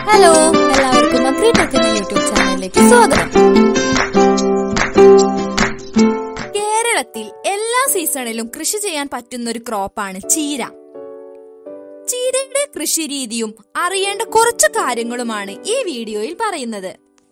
hello എല്ലാവർക്കും agritech എന്ന YouTube ചാനലിലേക്ക് സ്വാഗതം കേരളത്തിൽ എല്ലാ സീസണിലും കൃഷി ചെയ്യാൻ പറ്റുന്ന ഒരു ക്രോപ്പാണ് ചീര ചീരയുടെ കൃഷി രീതിയും അറിയേണ്ട കുറച്ച് കാര്യങ്ങളുമാണ് ഈ വീഡിയോയിൽ പറയുന്നത്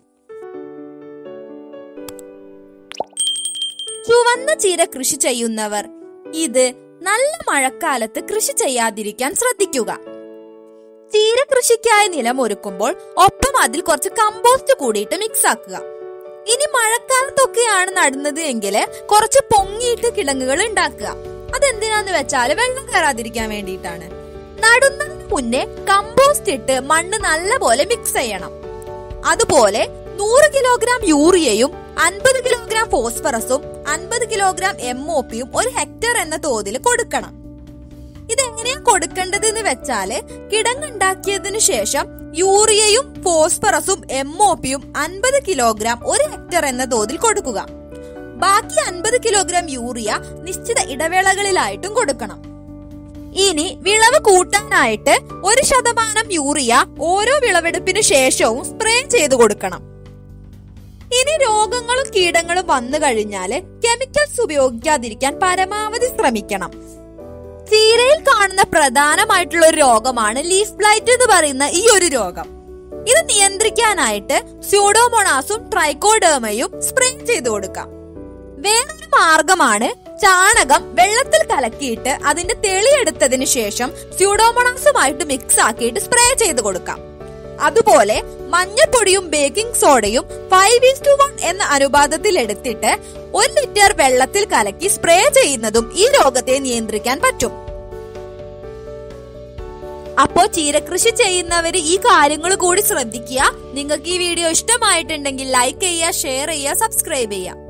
ചുവന്ന ചീര കൃഷി ചെയ്യുന്നവർ ഇത് നല്ല മഴക്കാലത്ത് കൃഷി ചെയ്യാതിരിക്കാൻ ശ്രദ്ധിക്കുക ചീര കൃഷിക്കായി നിലം ഒരുക്കുമ്പോൾ ഒപ്പം അതിൽ കുറച്ച് കമ്പോസ്റ്റ് കൂടിയിട്ട് മിക്സ് ആക്കുക ഇനി മഴക്കാലത്തൊക്കെയാണ് നടുന്നത് എങ്കിൽ കുറച്ച് പൊങ്ങിയിട്ട് കിടങ്ങുകൾ ഉണ്ടാക്കുക അതെന്തിനാന്ന് വെച്ചാൽ വെള്ളം കയറാതിരിക്കാൻ വേണ്ടിയിട്ടാണ് നടുന്നതിന് മുന്നേ കമ്പോസ്റ്റ് ഇട്ട് മണ്ണ് നല്ലപോലെ മിക്സ് ചെയ്യണം അതുപോലെ നൂറ് കിലോഗ്രാം യൂറിയയും അൻപത് കിലോഗ്രാം ഫോസ്ഫറസും അൻപത് കിലോഗ്രാം എം ഒ പിയും ഒരു ഹെക്ടർ എന്ന തോതിൽ കൊടുക്കണം ഇതെങ്ങനെയാ കൊടുക്കേണ്ടത് എന്ന് വെച്ചാല് കിടങ്ങുണ്ടാക്കിയതിനു ശേഷം യൂറിയയും ഫോസ്ഫറസും എം ഒ പിയും അൻപത് കിലോഗ്രാം ഒരു ഹെക്ടർ എന്ന തോതിൽ കൊടുക്കുക ബാക്കി അൻപത് കിലോഗ്രാം യൂറിയ നിശ്ചിത ഇടവേളകളിലായിട്ടും കൊടുക്കണം ഇനി വിളവ് കൂട്ടാനായിട്ട് ഒരു ശതമാനം യൂറിയ ഓരോ വിളവെടുപ്പിന് ശേഷവും സ്പ്രേ ചെയ്തു കൊടുക്കണം ഇനി രോഗങ്ങളും കീടങ്ങളും വന്നു കഴിഞ്ഞാല് കെമിക്കൽസ് ഉപയോഗിക്കാതിരിക്കാൻ പരമാവധി ശ്രമിക്കണം ചീരയിൽ കാണുന്ന പ്രധാനമായിട്ടുള്ള ഒരു രോഗമാണ് ലീഫ് ബ്ലൈറ്റ് എന്ന് പറയുന്ന ഈ ഒരു രോഗം ഇത് നിയന്ത്രിക്കാനായിട്ട് സ്യൂഡോമോണാസും ട്രൈക്കോഡേമയും സ്പ്രേ ചെയ്തു കൊടുക്കാം വേറൊരു മാർഗമാണ് ചാണകം വെള്ളത്തിൽ കലക്കിയിട്ട് അതിന്റെ തെളിയെടുത്തതിന് ശേഷം സ്യൂഡോമോണാസുമായിട്ട് മിക്സ് ആക്കിയിട്ട് സ്പ്രേ ചെയ്ത് കൊടുക്കാം അതുപോലെ മഞ്ഞപ്പൊടിയും ബേക്കിംഗ് സോഡയും ഫൈവ് ഈസ് ടു വൺ എന്ന അനുപാതത്തിൽ എടുത്തിട്ട് ഒരു ലിറ്റർ വെള്ളത്തിൽ കലക്കി സ്പ്രേ ചെയ്യുന്നതും ഈ രോഗത്തെ നിയന്ത്രിക്കാൻ പറ്റും അപ്പോ ചീരകൃഷി ചെയ്യുന്നവര് ഈ കാര്യങ്ങൾ കൂടി ശ്രദ്ധിക്കുക നിങ്ങൾക്ക് ഈ വീഡിയോ ഇഷ്ടമായിട്ടുണ്ടെങ്കിൽ ലൈക്ക് ചെയ്യുക ഷെയർ ചെയ്യുക സബ്സ്ക്രൈബ് ചെയ്യുക